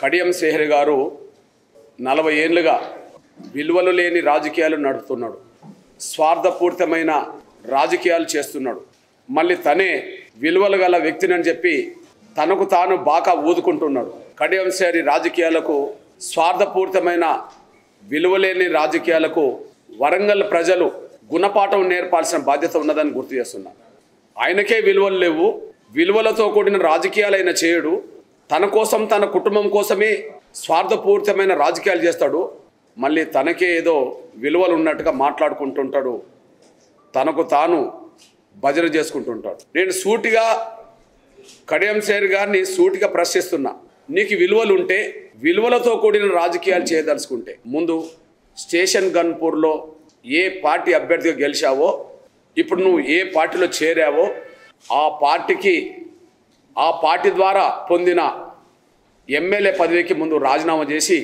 కడియం సేహరి గారు నలభై ఏళ్ళుగా విలువలు లేని రాజకీయాలు నడుపుతున్నాడు స్వార్థపూరితమైన రాజకీయాలు చేస్తున్నాడు మళ్ళీ తనే విలువలు గల వ్యక్తిని అని చెప్పి తనకు తాను బాగా ఊదుకుంటున్నాడు కడియం సేహరి రాజకీయాలకు స్వార్థపూరితమైన విలువలేని రాజకీయాలకు వరంగల్ ప్రజలు గుణపాఠం నేర్పాల్సిన బాధ్యత ఉన్నదని గుర్తు చేస్తున్నారు ఆయనకే విలువలు లేవు విలువలతో కూడిన రాజకీయాలైన చేయడు తన కోసం తన కుటుంబం కోసమే స్వార్థపూరితమైన రాజకీయాలు చేస్తాడు మళ్ళీ తనకే ఏదో విలువలు ఉన్నట్టుగా మాట్లాడుకుంటుంటాడు తనకు తాను భజన చేసుకుంటుంటాడు నేను సూటిగా కడియం సేర్ గారిని సూటిగా ప్రశ్నిస్తున్నా నీకు విలువలు ఉంటే విలువలతో కూడిన రాజకీయాలు చేయదలుచుకుంటే ముందు స్టేషన్ గన్పూర్లో ఏ పార్టీ అభ్యర్థిగా గెలిచావో ఇప్పుడు నువ్వు ఏ పార్టీలో చేరావో ఆ పార్టీకి ఆ పార్టీ ద్వారా పొందిన ఎమ్మెల్యే పదవికి ముందు రాజీనామా చేసి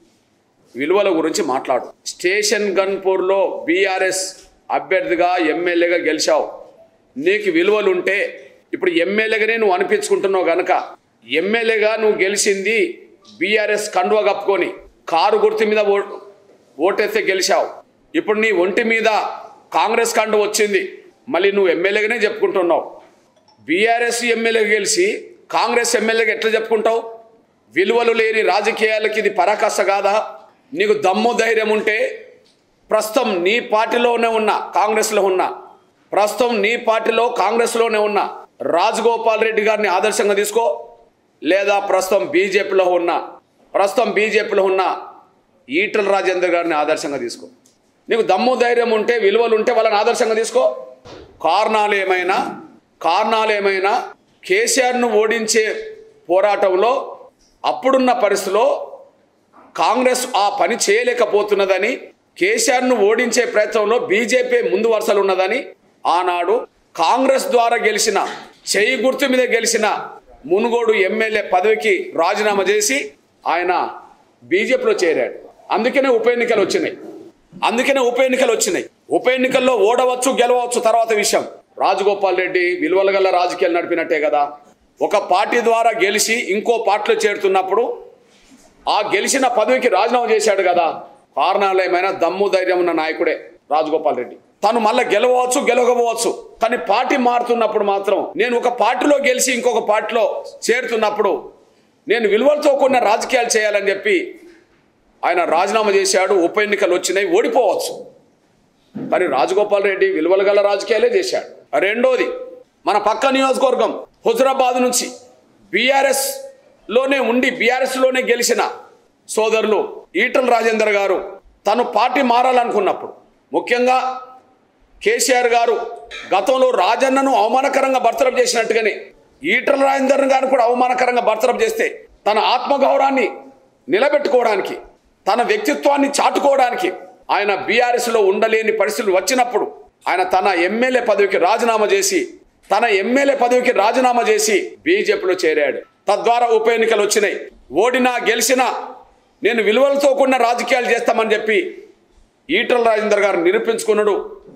విలువల గురించి మాట్లాడు స్టేషన్ గన్పూర్లో బీఆర్ఎస్ అభ్యర్థిగా ఎమ్మెల్యేగా గెలిచావు నీకు విలువలు ఉంటే ఇప్పుడు ఎమ్మెల్యేగానే నువ్వు అనిపించుకుంటున్నావు గనక ఎమ్మెల్యేగా నువ్వు గెలిచింది బీఆర్ఎస్ కండువా కప్పుకొని కారు గుర్తు మీద ఓ ఓటేస్తే గెలిచావు ఇప్పుడు నీ ఒంటి మీద కాంగ్రెస్ కండు వచ్చింది మళ్ళీ నువ్వు ఎమ్మెల్యేగానే చెప్పుకుంటున్నావు బీఆర్ఎస్ ఎమ్మెల్యే గెలిచి కాంగ్రెస్ ఎమ్మెల్యేగా ఎట్లా చెప్పుకుంటావు విలువలు లేని రాజకీయాలకి ఇది పరాకాష్ట కాదా నీకు దమ్ము ధైర్యం ఉంటే ప్రస్తుతం నీ పార్టీలోనే ఉన్న కాంగ్రెస్లో ఉన్న ప్రస్తుతం నీ పార్టీలో కాంగ్రెస్లోనే ఉన్న రాజగోపాల్ రెడ్డి గారిని ఆదర్శంగా తీసుకో లేదా ప్రస్తుతం బీజేపీలో ఉన్న ప్రస్తుతం బీజేపీలో ఉన్న ఈటల రాజేందర్ గారిని ఆదర్శంగా తీసుకో నీకు దమ్ము ధైర్యం ఉంటే విలువలు ఉంటే వాళ్ళని ఆదర్శంగా తీసుకో కారణాలు ఏమైనా కారణాలు ఏమైనా కేసీఆర్ను ఓడించే పోరాటంలో అప్పుడున్న పరిస్థితిలో కాంగ్రెస్ ఆ పని చేయలేకపోతున్నదని కేసీఆర్ను ఓడించే ప్రయత్నంలో బీజేపీ ముందు వరుసలు ఉన్నదని ఆనాడు కాంగ్రెస్ ద్వారా గెలిచిన చేయి గుర్తు మీద గెలిచిన మునుగోడు ఎమ్మెల్యే పదవికి రాజీనామా చేసి ఆయన బీజేపీలో చేరాడు అందుకనే ఉప ఎన్నికలు వచ్చినాయి అందుకనే ఉప ఎన్నికలు వచ్చినాయి ఉప ఎన్నికల్లో ఓడవచ్చు గెలవచ్చు తర్వాత విషయం రాజగోపాల్ రెడ్డి విలువల గల రాజకీయాలు నడిపినట్టే కదా ఒక పార్టీ ద్వారా గెలిచి ఇంకో పార్టీలో చేరుతున్నప్పుడు ఆ గెలిచిన పదవికి రాజీనామా చేశాడు కదా కారణాలు ఏమైనా దమ్ము ధైర్యం ఉన్న నాయకుడే రాజగోపాల్ రెడ్డి తను మళ్ళీ గెలవచ్చు గెలవకపోవచ్చు కానీ పార్టీ మారుతున్నప్పుడు మాత్రం నేను ఒక పార్టీలో గెలిచి ఇంకొక పార్టీలో చేరుతున్నప్పుడు నేను విలువలతో కూడిన రాజకీయాలు చేయాలని చెప్పి ఆయన రాజీనామా చేశాడు ఉప ఎన్నికలు వచ్చినాయి ఓడిపోవచ్చు కానీ రాజగోపాల్ రెడ్డి విలువలు గల రాజకీయాలే చేశాడు రెండోది మన పక్క నియోజకవర్గం హుజరాబాద్ నుంచి బీఆర్ఎస్ లోనే ఉండి బీఆర్ఎస్ లోనే గెలిచిన సోదరులు ఈటల రాజేందర్ గారు తను పార్టీ మారాలనుకున్నప్పుడు ముఖ్యంగా కేసీఆర్ గారు గతంలో రాజన్నను అవమానకరంగా బర్తరఫ్ చేసినట్టుగానే ఈటల రాజేందర్ గారిని కూడా అవమానకరంగా బర్తరఫ్ చేస్తే తన ఆత్మగౌరవాన్ని నిలబెట్టుకోవడానికి తన వ్యక్తిత్వాన్ని చాటుకోవడానికి ఆయన బీఆర్ఎస్లో ఉండలేని పరిస్థితులు వచ్చినప్పుడు ఆయన తన ఎమ్మెల్యే పదవికి రాజీనామా చేసి తన ఎమ్మెల్యే పదవికి రాజీనామా చేసి బీజేపీలో చేరాడు తద్వారా ఉప ఎన్నికలు వచ్చినాయి ఓడినా గెలిచినా నేను విలువలతో కూడిన రాజకీయాలు చేస్తామని చెప్పి ఈటల రాజేందర్ గారు నిరూపించుకున్నాడు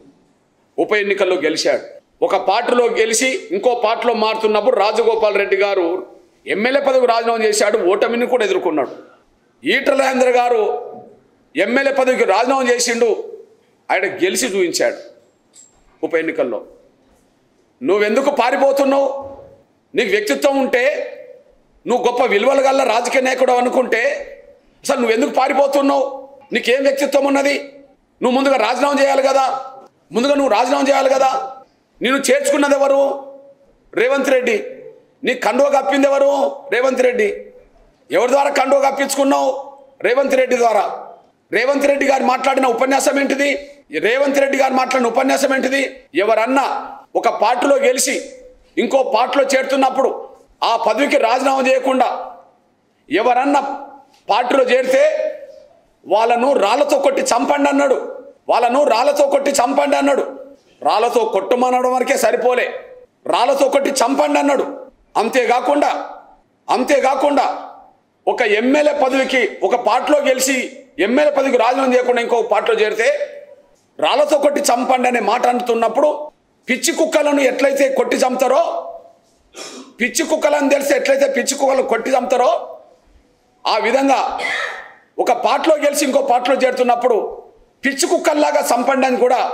ఉప ఎన్నికల్లో గెలిచాడు ఒక పార్టీలో గెలిచి ఇంకో పార్టీలో మారుతున్నప్పుడు రాజగోపాల్ రెడ్డి గారు ఎమ్మెల్యే పదవికి రాజీనామా చేశాడు ఓటమిని కూడా ఎదుర్కొన్నాడు ఈటల రాజేందర్ గారు ఎమ్మెల్యే పదవికి రాజీనామా చేసిండు ఆయన గెలిచి చూపించాడు ఉప ఎన్నికల్లో నువ్వెందుకు పారిపోతున్నావు నీకు వ్యక్తిత్వం ఉంటే నువ్వు గొప్ప విలువలు గల్ల రాజకీయ నాయకుడు అనుకుంటే అసలు నువ్వెందుకు పారిపోతున్నావు నీకేం వ్యక్తిత్వం ఉన్నది నువ్వు ముందుగా రాజీనామా చేయాలి కదా ముందుగా నువ్వు రాజీనామా చేయాలి కదా నేను చేర్చుకున్నది ఎవరు రేవంత్ రెడ్డి నీ కండువ కప్పింది ఎవరు రేవంత్ రెడ్డి ఎవరి ద్వారా కండువ కప్పించుకున్నావు రేవంత్ రెడ్డి ద్వారా రేవంత్ రెడ్డి గారు మాట్లాడిన ఉపన్యాసం ఏంటిది రేవంత్ రెడ్డి గారు మాట్లాడిన ఉపన్యాసం ఏంటిది ఎవరన్నా ఒక పార్టీలో గెలిచి ఇంకో పార్టీలో చేరుతున్నప్పుడు ఆ పదవికి రాజీనామా చేయకుండా ఎవరన్నా పార్టీలో చేరితే వాళ్ళను రాళ్లతో కొట్టి చంపండి అన్నాడు వాళ్ళను రాళ్లతో కొట్టి చంపండి అన్నాడు రాళ్లతో కొట్టమనడం వరకే సరిపోలే రాళ్లతో కొట్టి చంపండి అన్నాడు అంతేకాకుండా అంతేకాకుండా ఒక ఎమ్మెల్యే పదవికి ఒక పార్టీలో గెలిచి ఎమ్మెల్యే పదవికి రాజీనామా చేయకుండా ఇంకో పార్టీలో చేరితే రాళ్లతో కొట్టి చంపండి అనే మాట అంటున్నప్పుడు పిచ్చి కుక్కలను ఎట్లయితే కొట్టి చంపుతారో పిచ్చి కుక్కలని తెలిసి ఎట్లయితే పిచ్చి కుక్కలు కొట్టి చంపుతారో ఆ విధంగా ఒక పాటలో గెలిచి ఇంకో పాటలో చేరుతున్నప్పుడు పిచ్చి కుక్కల్లాగా సంపండి అని కూడా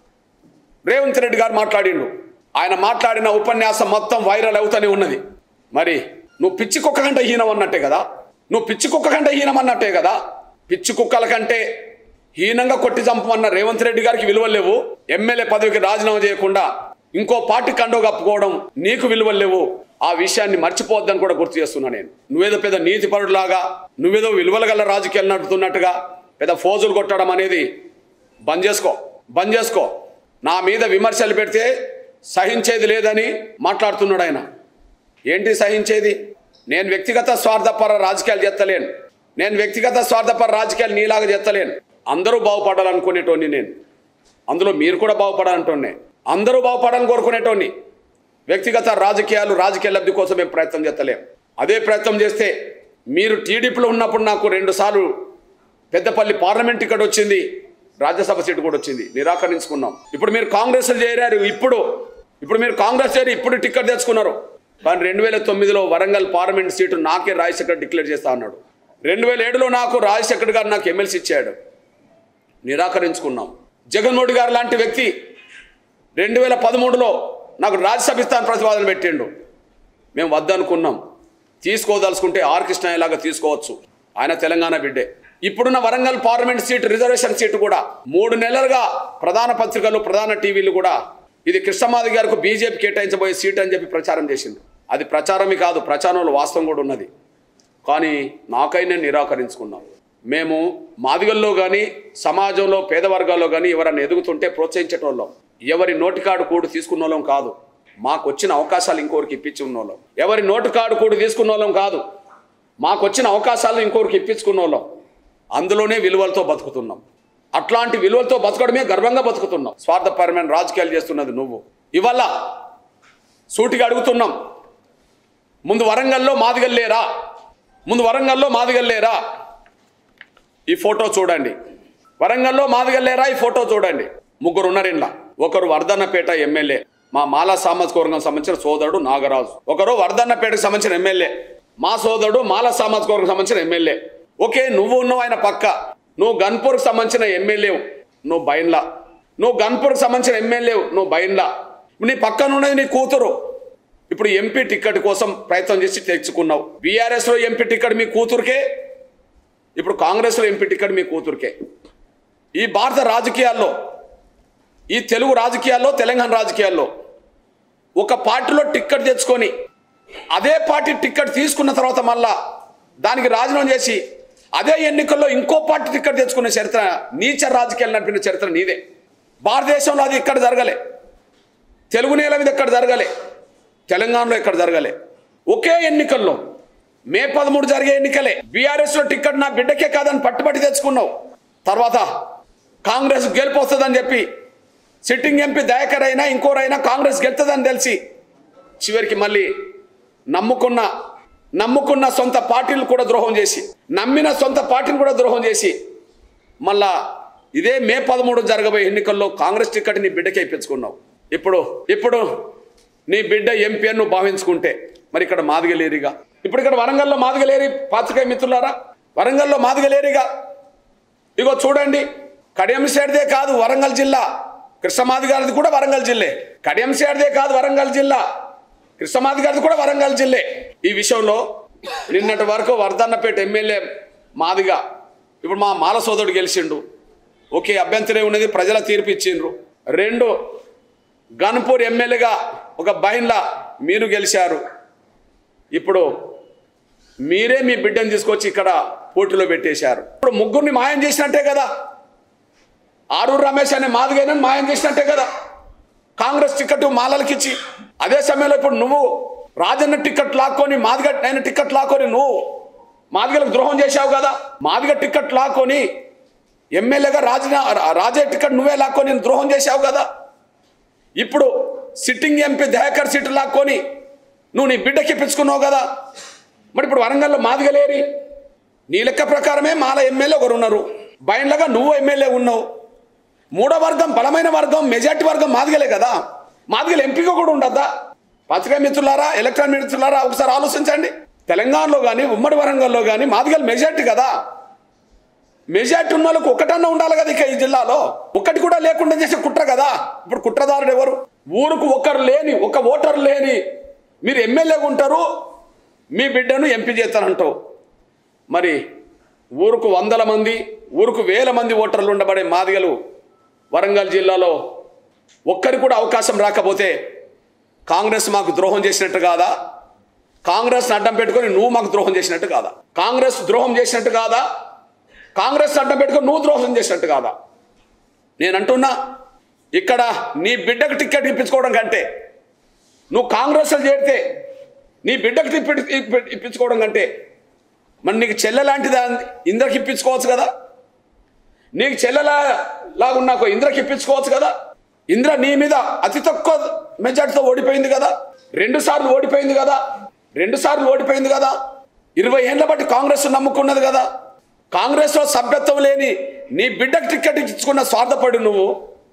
రేవంత్ రెడ్డి గారు మాట్లాడిండు ఆయన మాట్లాడిన ఉపన్యాసం మొత్తం వైరల్ అవుతూనే ఉన్నది మరి నువ్వు పిచ్చి కుక్క కంటే హీనం అన్నట్టే కదా నువ్వు పిచ్చి కుక్క కంటే హీనం అన్నట్టే కదా పిచ్చి కుక్కల కంటే హీనంగా కొట్టి చంపమన్న రేవంత్ రెడ్డి గారికి విలువలు లేవు ఎమ్మెల్యే పదవికి రాజీనామా చేయకుండా ఇంకో పార్టీ కండో కప్పుకోవడం నీకు విలువలు లేవు ఆ విషయాన్ని మర్చిపోవద్దని కూడా గుర్తు చేస్తున్నా నేను నువ్వేదో పెద్ద నీతిపరుడులాగా నువ్వేదో విలువల గల రాజకీయాలు నడుపుతున్నట్టుగా పెద్ద ఫోజులు కొట్టడం అనేది బంద్ చేసుకో బంద్ చేసుకో నా మీద విమర్శలు పెడితే సహించేది లేదని మాట్లాడుతున్నాడు ఆయన ఏంటి సహించేది నేను వ్యక్తిగత స్వార్థపర రాజకీయాలు చేస్తలేను నేను వ్యక్తిగత స్వార్థపర రాజకీయాలు నీలాగా చేస్తలేను అందరూ బాగుపడాలనుకునేటోని నేను అందులో మీరు కూడా బాగుపడాలంటోనే అందరూ బాగుపడాలని కోరుకునేటోని వ్యక్తిగత రాజకీయాలు రాజకీయ లబ్ధి కోసం మేము ప్రయత్నం చేస్తలేం అదే ప్రయత్నం చేస్తే మీరు టీడీపీలో ఉన్నప్పుడు నాకు రెండు సార్లు పెద్దపల్లి పార్లమెంట్ టికెట్ వచ్చింది రాజ్యసభ సీటు కూడా వచ్చింది నిరాకరించుకున్నాం ఇప్పుడు మీరు కాంగ్రెస్ చేరారు ఇప్పుడు ఇప్పుడు మీరు కాంగ్రెస్ చేరి ఇప్పుడు టికెట్ తెచ్చుకున్నారు కానీ రెండు వేల తొమ్మిదిలో వరంగల్ పార్లమెంట్ సీటు నాకే రాజశేఖర్ డిక్లేర్ చేస్తా అన్నాడు రెండు వేల ఏడులో నాకు రాజశేఖర్ గారు నాకు ఎమ్మెల్సీ ఇచ్చాడు నిరాకరించుకున్నాం జగన్మోహన్ గారు లాంటి వ్యక్తి రెండు వేల పదమూడులో నాకు రాజ్యసభ ఇస్తాను ప్రతిపాదన పెట్టిండు మేము వద్దనుకున్నాం తీసుకోదలుచుకుంటే ఆర్ కృష్ణయ్యలాగా తీసుకోవచ్చు ఆయన తెలంగాణ బిడ్డే ఇప్పుడున్న Warangal parliament seat reservation seat కూడా మూడు నెలలుగా ప్రధాన పత్రికలు ప్రధాన టీవీలు కూడా ఇది కృష్ణమాది గారికి బీజేపీ కేటాయించబోయే సీట్ అని చెప్పి ప్రచారం చేసింది అది ప్రచారమే కాదు ప్రచారంలో వాస్తవం కూడా ఉన్నది కానీ నాకై నేను నిరాకరించుకున్నాను మేము మాదిగల్లో కానీ సమాజంలో పేద వర్గాల్లో కానీ ఎవరన్నా ఎదుగుతుంటే ప్రోత్సహించేటోళ్ళం ఎవరి నోటికాడు కూడు తీసుకున్న వాళ్ళం కాదు మాకు వచ్చిన అవకాశాలు ఇంకోరికి ఇప్పించి ఉన్నోళ్ళం ఎవరి నోటికాడు కూడు తీసుకున్న వాళ్ళం కాదు మాకు వచ్చిన అవకాశాలు ఇంకోరికి ఇప్పించుకున్న వాళ్ళం అందులోనే విలువలతో బతుకుతున్నాం అట్లాంటి విలువలతో బతకడమే గర్వంగా బతుకుతున్నాం స్వార్థపరమైన రాజకీయాలు చేస్తున్నది నువ్వు ఇవల్ల సూటిగా అడుగుతున్నాం ముందు వరంగల్లో మాదిగల్లేరా ముందు వరంగల్లో మాదిగల్లేరా ఈ ఫోటో చూడండి వరంగల్లో మాదిగల్లేరా ఈ ఫోటో చూడండి ముగ్గురు ఉన్నారు ఇంట్లో ఒకరు వర్ధన్నపేట ఎమ్మెల్యే మా మాలా సామాజిక వర్గం సంబంధించిన సోదరుడు నాగరాజు ఒకరు వర్ధన్నపేటకు సంబంధించిన ఎమ్మెల్యే మా సోదరుడు మాలా సామాజిక వర్గం సంబంధించిన ఎమ్మెల్యే ఓకే నువ్వు ఉన్నావు ఆయన పక్క నువ్వు గన్పూర్కి సంబంధించిన ఎమ్మెల్యే నువ్వు బైన్లా నువ్వు గన్పూర్కి సంబంధించిన ఎమ్మెల్యే నువ్వు బైన్లా నీ పక్కన ఉన్నది నీ కూతురు ఇప్పుడు ఎంపీ టికెట్ కోసం ప్రయత్నం చేసి తెచ్చుకున్నావు బీఆర్ఎస్లో ఎంపీ టికెట్ మీ కూతురుకే ఇప్పుడు కాంగ్రెస్లో ఎంపీ టికెట్ మీ కూతురుకే ఈ భారత రాజకీయాల్లో ఈ తెలుగు రాజకీయాల్లో తెలంగాణ రాజకీయాల్లో ఒక పార్టీలో టిక్కెట్ తెచ్చుకొని అదే పార్టీ టిక్కెట్ తీసుకున్న తర్వాత మళ్ళా దానికి రాజీనామా చేసి అదే ఎన్నికల్లో ఇంకో పార్టీ టిక్కెట్ తెచ్చుకున్న చరిత్ర నీచ రాజకీయాలు నడిపిన చరిత్ర నీదే భారతదేశంలో అది ఇక్కడ జరగలే తెలుగు నేల మీద ఎక్కడ జరగలే తెలంగాణలో ఎక్కడ జరగలే ఒకే ఎన్నికల్లో మే పదమూడు జరిగే ఎన్నికలే బీఆర్ఎస్ లో టికెట్ నా బిడ్డకే కాదని పట్టుబట్టి తెచ్చుకున్నావు తర్వాత కాంగ్రెస్ గెలుపు వస్తుందని చెప్పి సిట్టింగ్ ఎంపీ దయాకర్ అయినా ఇంకోరైనా కాంగ్రెస్ గెలుతుందని తెలిసి చివరికి మళ్ళీ నమ్ముకున్న నమ్ముకున్న సొంత పార్టీలు కూడా ద్రోహం చేసి నమ్మిన సొంత పార్టీని కూడా ద్రోహం చేసి మళ్ళా ఇదే మే పదమూడు జరగబోయే ఎన్నికల్లో కాంగ్రెస్ టికెట్ నీ బిడ్డకే ఇప్పించుకున్నావు ఇప్పుడు ఇప్పుడు నీ బిడ్డ ఎంపీ అని నువ్వు భావించుకుంటే మరి ఇక్కడ మాదిగలేరిగా ఇప్పుడు ఇక్కడ వరంగల్లో మాదిగలేరి పాత్రికేయ మిత్రులారా వరంగల్లో మాదిగలేరిగా ఇగో చూడండి కడియం సైడ్దే కాదు వరంగల్ జిల్లా కృష్ణమాది గారిది కూడా వరంగల్ జిల్లే కడియం సైడ్దే కాదు వరంగల్ జిల్లా కృష్ణమాది గారిది కూడా వరంగల్ జిల్లే ఈ విషయంలో నిన్నటి వరకు వర్ధన్నపేట ఎమ్మెల్యే మాదిగా ఇప్పుడు మా మాల సోదరుడు గెలిచిండు ఓకే అభ్యంతరం ఉన్నది ప్రజల తీర్పు ఇచ్చిండ్రు రెండు గన్పూర్ ఎమ్మెల్యేగా ఒక బైన్లా మీరు గెలిచారు ఇప్పుడు మీరే మీ బిడ్డను తీసుకొచ్చి ఇక్కడ పోటీలో పెట్టేశారు ఇప్పుడు ముగ్గురిని మాయం చేసినట్టే కదా ఆరూరు రమేష్ అనే మాదిగైనా మాయం చేసినట్టే కదా కాంగ్రెస్ టికెట్ మాలలకి ఇచ్చి అదే సమయంలో ఇప్పుడు నువ్వు రాజన్న టికెట్ లాక్కొని మాదిగ ఆయన టికెట్ లాక్కొని నువ్వు మాదిగలకు ద్రోహం చేశావు కదా మాదిగ టికెట్ లాక్కొని ఎమ్మెల్యేగా రాజనా రాజే టికెట్ నువ్వే లాక్కొని ద్రోహం చేశావు కదా ఇప్పుడు సిట్టింగ్ ఎంపీ దయాకర్ సీటు లాక్కొని నువ్వు నీ బిడ్డకి ఇప్పించుకున్నావు కదా మరి ఇప్పుడు వరంగల్లో మాదిగలేరి నీ లెక్క ప్రకారమే మాల ఎమ్మెల్యే ఒకరు ఉన్నారు బయన్లగా నువ్వు ఎమ్మెల్యే ఉన్నావు మూడో వర్గం బలమైన వర్గం మెజార్టీ వర్గం మాదిగలే కదా మాదిగలు ఎంపీగా కూడా ఉండద్దా పత్రికా మిత్రులారా ఎలక్ట్రానిక్ మిత్రులారా ఒకసారి ఆలోచించండి తెలంగాణలో కానీ ఉమ్మడి వరంగల్లో కానీ మాదిగలు మెజార్టీ కదా మెజార్టీ ఉన్న వాళ్ళకు ఒకటన్నా ఉండాలి కదా ఇక ఈ జిల్లాలో ఒక్కటి కూడా లేకుండా చేసే కుట్ర కదా ఇప్పుడు కుట్రదారుడు ఎవరు ఊరుకు ఒకరు లేని ఒక ఓటర్ లేని మీరు ఎమ్మెల్యేగా ఉంటారు మీ బిడ్డను ఎంపీ చేస్తానంటావు మరి ఊరుకు వందల మంది ఊరుకు వేల మంది ఓటర్లు ఉండబడే మాదిగలు వరంగల్ జిల్లాలో ఒక్కరి కూడా అవకాశం రాకపోతే కాంగ్రెస్ మాకు ద్రోహం చేసినట్టు కాదా కాంగ్రెస్ అడ్డం పెట్టుకొని నువ్వు మాకు ద్రోహం చేసినట్టు కాదా కాంగ్రెస్ ద్రోహం చేసినట్టు కాదా కాంగ్రెస్ అడ్డం పెట్టుకొని నువ్వు ద్రోహం చేసినట్టు కాదా నేను అంటున్నా ఇక్కడ నీ బిడ్డకు టికెట్ ఇప్పించుకోవడం కంటే నువ్వు కాంగ్రెస్లో చేరితే నీ బిడ్డకు తిప్పి ఇప్పి- ఇప్పించుకోవడం కంటే మరి నీకు చెల్లె లాంటిదా ఇంద్రకి ఇప్పించుకోవచ్చు కదా నీకు చెల్లెలా లాగున్నా ఒక ఇంద్రకి ఇప్పించుకోవచ్చు కదా ఇంద్ర నీ మీద అతి తక్కువ మెజార్టీతో ఓడిపోయింది కదా రెండు సార్లు ఓడిపోయింది కదా రెండు సార్లు ఓడిపోయింది కదా ఇరవై ఏళ్ళ బట్టి కాంగ్రెస్ నమ్ముకున్నది కదా కాంగ్రెస్లో సభ్యత్వం లేని నీ బిడ్డకు టికెట్ ఇచ్చుకున్న స్వార్థపడి నువ్వు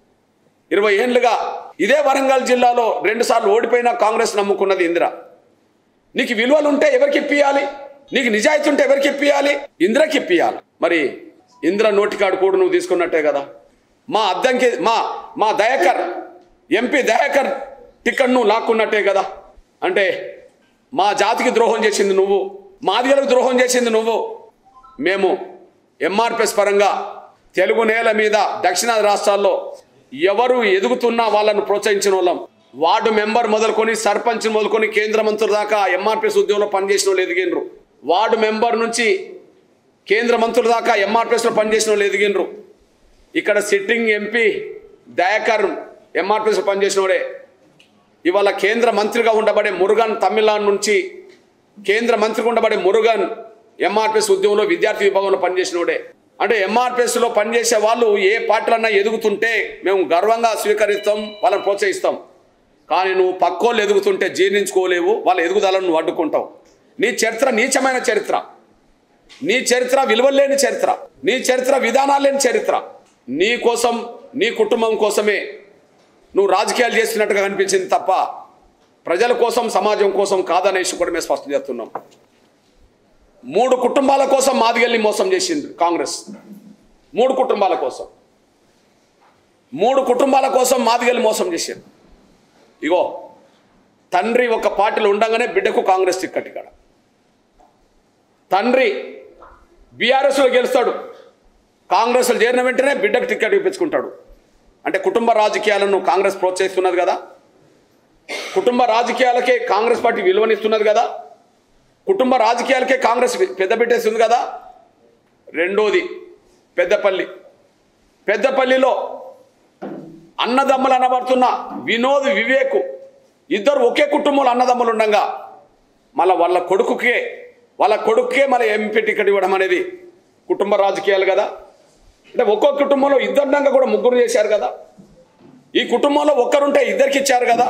ఇరవై ఏళ్ళుగా ఇదే వరంగల్ జిల్లాలో రెండు సార్లు ఓడిపోయినా కాంగ్రెస్ నమ్ముకున్నది ఇందిర నీకు విలువలు ఉంటే ఎవరికి ఇప్పియాలి నీకు నిజాయితీ ఉంటే ఎవరికి ఇప్పియాలి ఇంద్రకి ఇప్పియాలి మరి ఇంద్ర నోటికాడు కూడా నువ్వు తీసుకున్నట్టే కదా మా అద్దంకి మా మా దయాకర్ ఎంపీ దయాకర్ టికెట్ నువ్వు లాక్కున్నట్టే కదా అంటే మా జాతికి ద్రోహం చేసింది నువ్వు మాదిగలకు ద్రోహం చేసింది నువ్వు మేము ఎంఆర్పిఎస్ పరంగా తెలుగు నేల మీద దక్షిణాది రాష్ట్రాల్లో ఎవరు ఎదుగుతున్నా వాళ్ళను ప్రోత్సహించిన వాళ్ళం వార్డు మెంబర్ మొదలుకొని సర్పంచ్ మొదలుకొని కేంద్ర మంత్రుల దాకా ఎంఆర్పిఎస్ ఉద్యోగంలో పనిచేసిన వాళ్ళు ఎదిగినరు వార్డు మెంబర్ నుంచి కేంద్ర మంత్రుల దాకా ఎంఆర్పిఎస్లో పనిచేసిన వాళ్ళు ఎదిగినరు ఇక్కడ సిట్టింగ్ ఎంపీ దయాకర్ ఎంఆర్పిఎస్లో పనిచేసిన వాడే ఇవాళ కేంద్ర మంత్రిగా ఉండబడే మురుగన్ తమిళనాడు నుంచి కేంద్ర మంత్రిగా ఉండబడే మురుగన్ ఎంఆర్పిఎస్ ఉద్యమంలో విద్యార్థి విభాగంలో పనిచేసినోడే అంటే ఎంఆర్పిఎస్లో పనిచేసే వాళ్ళు ఏ పార్టీలన్నా ఎదుగుతుంటే మేము గర్వంగా స్వీకరిస్తాం వాళ్ళని ప్రోత్సహిస్తాం కానీ నువ్వు పక్కోళ్ళు ఎదుగుతుంటే జీర్ణించుకోలేవు వాళ్ళ ఎదుగుదలను నువ్వు అడ్డుకుంటావు నీ చరిత్ర నీచమైన చరిత్ర నీ చరిత్ర విలువలేని చరిత్ర నీ చరిత్ర విధానాలు లేని చరిత్ర నీ కోసం నీ కుటుంబం కోసమే నువ్వు రాజకీయాలు చేస్తున్నట్టుగా కనిపించింది తప్ప ప్రజల కోసం సమాజం కోసం కాదనేసి కూడా మేము స్పష్టం చేస్తున్నాం మూడు కుటుంబాల కోసం మాదిగల్ని మోసం చేసింది కాంగ్రెస్ మూడు కుటుంబాల కోసం మూడు కుటుంబాల కోసం మాదిగల్ని మోసం చేసింది ఇగో తండ్రి ఒక పార్టీలో ఉండగానే బిడ్డకు కాంగ్రెస్ టిక్కెట్ ఇక్కడ తండ్రి బీఆర్ఎస్లో గెలుస్తాడు కాంగ్రెస్లో చేరిన వెంటనే బిడ్డకు టికెట్ ఇప్పించుకుంటాడు అంటే కుటుంబ రాజకీయాలను కాంగ్రెస్ ప్రోత్సహిస్తున్నది కదా కుటుంబ రాజకీయాలకే కాంగ్రెస్ పార్టీ విలువనిస్తున్నది కదా కుటుంబ రాజకీయాలకే కాంగ్రెస్ పెద్ద పెట్టేస్తుంది కదా రెండోది పెద్దపల్లి పెద్దపల్లిలో అన్నదమ్ములు అనబడుతున్న వినోద్ వివేక్ ఇద్దరు ఒకే కుటుంబంలో అన్నదమ్ములు ఉండగా మళ్ళీ వాళ్ళ కొడుకుకే వాళ్ళ కొడుకుకే మళ్ళీ ఎంపీ టికెట్ ఇవ్వడం అనేది కుటుంబ రాజకీయాలు కదా అంటే ఒక్కో కుటుంబంలో ఇద్దరుండగా కూడా ముగ్గురు చేశారు కదా ఈ కుటుంబంలో ఒక్కరుంటే ఇద్దరికి ఇచ్చారు కదా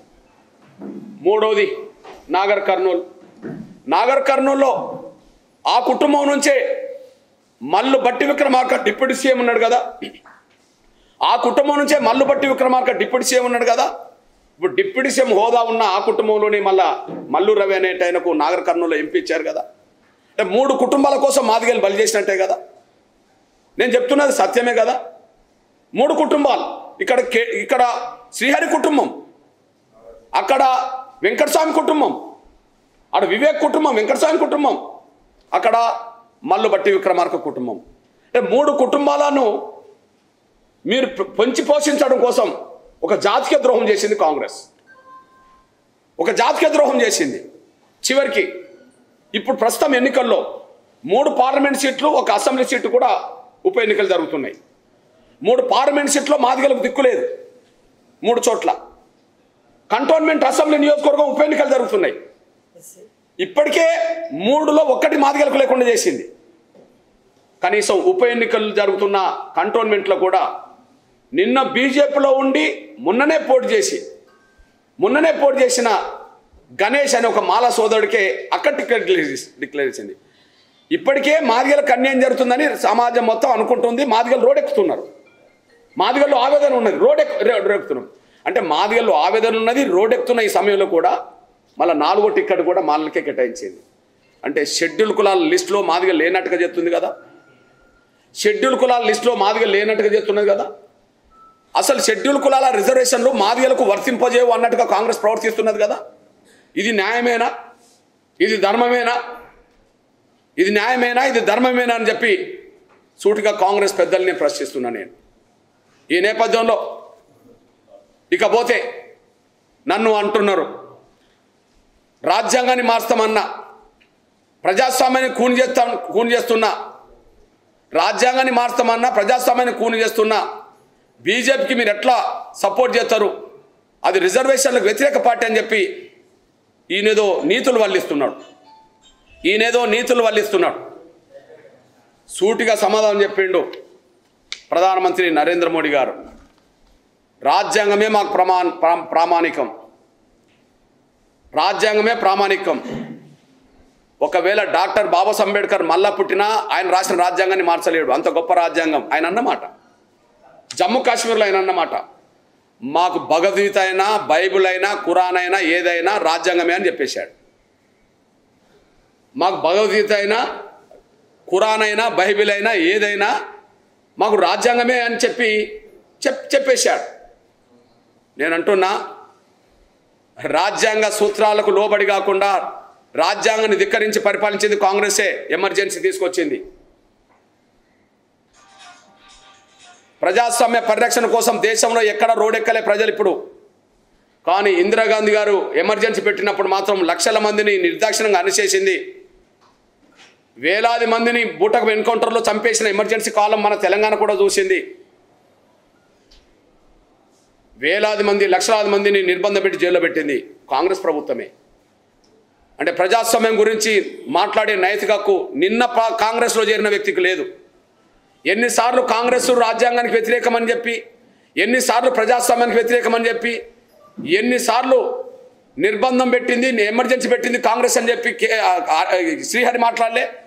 మూడోది నాగర్ కర్నూలు నాగర్ కర్నూల్లో ఆ కుటుంబం నుంచే మల్లు బట్టి విక్రమార్క డిప్యూటీ సీఎం ఉన్నాడు కదా ఆ కుటుంబం నుంచే మల్లు బట్టి విక్రమార్క డిప్యూటీ సీఎం ఉన్నాడు కదా ఇప్పుడు డిప్యూటీ సీఎం హోదా ఉన్న ఆ కుటుంబంలోనే మళ్ళా మల్లు రవి అనేట ఆయనకు నాగర్ కర్నూలులో ఎంపీ ఇచ్చారు కదా అంటే మూడు కుటుంబాల కోసం మాదిగలు బలి చేసినట్టే కదా నేను చెప్తున్నది సత్యమే కదా మూడు కుటుంబాలు ఇక్కడ కే- ఇక్కడ శ్రీహరి కుటుంబం అక్కడ వెంకటస్వామి కుటుంబం అక్కడ వివేక్ కుటుంబం వెంకటస్వామి కుటుంబం అక్కడ మల్లు బట్టి విక్రమార్క కుటుంబం అంటే మూడు కుటుంబాలను మీరు పొ- పొంచి పోషించడం కోసం ఒక జాతీయ ద్రోహం చేసింది కాంగ్రెస్ ఒక జాతీయ ద్రోహం చేసింది చివరికి ఇప్పుడు ప్రస్తుతం ఎన్నికల్లో మూడు పార్లమెంట్ సీట్లు ఒక అసెంబ్లీ సీటు కూడా ఉప ఎన్నికలు జరుగుతున్నాయి మూడు పార్లమెంట్ సీట్లో మాదిగలకు దిక్కులేదు మూడు చోట్ల కంటోన్మెంట్ అసెంబ్లీ నియోజకవర్గం ఉప ఎన్నికలు జరుగుతున్నాయి ఇప్పటికే మూడులో ఒక్కటి మాదిగలకు లేకుండా చేసింది కనీసం ఉప ఎన్నికలు జరుగుతున్న కంటోన్మెంట్లో కూడా నిన్న బీజేపీలో ఉండి మొన్ననే పోటీ చేసి మొన్ననే పోటీ చేసిన గణేష్ అనే ఒక మాల సోదరుడికే అక్కడ టికెట్ డిక్లేర్ చేసి- డిక్లేర్ చేసింది ఇప్పటికే మాదిగలకు అన్యాయం జరుగుతుందని సమాజం మొత్తం అనుకుంటుంది మాదిగలు రోడ్ ఎక్కుతున్నారు మాదిగల్లో ఆవేదన ఉన్నది రోడ్ ఎక్కు రోడ్ ఎక్కుతున్నాం అంటే మాదిగల్లో ఆవేదన ఉన్నది రోడ్ ఎక్కుతున్న ఈ సమయంలో కూడా మళ్ళీ నాలుగో టికెట్ కూడా మాలకే కేటాయించింది అంటే షెడ్యూల్ కులాల లిస్టులో మాదిగా లేనట్టుగా చెప్తుంది కదా షెడ్యూల్ కులాల లిస్టులో మాదిగా లేనట్టుగా చెప్తున్నది కదా అసలు షెడ్యూల్ కులాల రిజర్వేషన్లు మాదిగలకు వర్తింపజేయవు అన్నట్టుగా కాంగ్రెస్ ప్రవర్తిస్తున్నది కదా ఇది న్యాయమేనా ఇది ధర్మమేనా ఇది న్యాయమేనా ఇది ధర్మమేనా అని చెప్పి సూటిగా కాంగ్రెస్ పెద్దల్ని ప్రశ్నిస్తున్నా నేను ఈ నేపథ్యంలో ఇకపోతే నన్ను అంటున్నారు రాజ్యాంగాన్ని మార్స్తామన్నా ప్రజాస్వామ్యాన్ని కూని చేస్తాం కూని చేస్తున్నా రాజ్యాంగాన్ని మార్స్తామన్నా ప్రజాస్వామ్యాన్ని కూని చేస్తున్నా బీజేపీకి మీరు ఎట్లా సపోర్ట్ చేస్తారు అది రిజర్వేషన్లకు వ్యతిరేక పార్టీ అని చెప్పి ఈయనేదో నీతులు వల్లిస్తున్నాడు ఈయనేదో నీతులు వల్లిస్తున్నాడు సూటిగా సమాధానం చెప్పిండు ప్రధానమంత్రి నరేంద్ర మోడీ గారు రాజ్యాంగమే మాకు ప్రమా ప్రా- ప్రామాణికం రాజ్యాంగమే ప్రామాణికం ఒకవేళ డాక్టర్ బాబాసాహెబ్ అంబేద్కర్ మళ్ళా పుట్టినా ఆయన రాసిన రాజ్యాంగాన్ని మార్చలేడు అంత గొప్ప రాజ్యాంగం ఆయన అన్నమాట జమ్మూ కాశ్మీర్లో ఆయన అన్నమాట మాకు భగవద్గీత అయినా బైబిల్ అయినా ఖురాన్ అయినా ఏదైనా రాజ్యాంగమే అని చెప్పేశాడు మాకు భగవద్గీత అయినా ఖురాన్ అయినా బైబిల్ అయినా ఏదైనా మాకు రాజ్యాంగమే అని చెప్పి చెప్ చెప్పేశాడు నేను అంటున్నా రాజ్యాంగ సూత్రాలకు లోబడి కాకుండా రాజ్యాంగాన్ని ధిక్కరించి పరిపాలించింది కాంగ్రెసే ఎమర్జెన్సీ తీసుకొచ్చింది ప్రజాస్వామ్య పరిరక్షణ కోసం దేశంలో ఎక్కడ రోడెక్కలే ప్రజలు ఇప్పుడు కానీ ఇందిరాగాంధీ గారు ఎమర్జెన్సీ పెట్టినప్పుడు మాత్రం లక్షల మందిని నిర్దాక్షిణంగా అణిచేసింది వేలాది మందిని బూటకు ఎన్కౌంటర్లో చంపేసిన ఎమర్జెన్సీ కాలం మన తెలంగాణ కూడా చూసింది వేలాది మంది లక్షలాది మందిని నిర్బంధం పెట్టి జైల్లో పెట్టింది కాంగ్రెస్ ప్రభుత్వమే అంటే ప్రజాస్వామ్యం గురించి మాట్లాడే నైతిక హక్కు నిన్న పా- కాంగ్రెస్లో చేరిన వ్యక్తికి లేదు ఎన్నిసార్లు కాంగ్రెస్ రాజ్యాంగానికి వ్యతిరేకమని చెప్పి ఎన్నిసార్లు ప్రజాస్వామ్యానికి వ్యతిరేకమని చెప్పి ఎన్నిసార్లు నిర్బంధం పెట్టింది ఎమర్జెన్సీ పెట్టింది కాంగ్రెస్ అని చెప్పి కే- ఆ- ఆ- శ్రీహరి మాట్లాడలే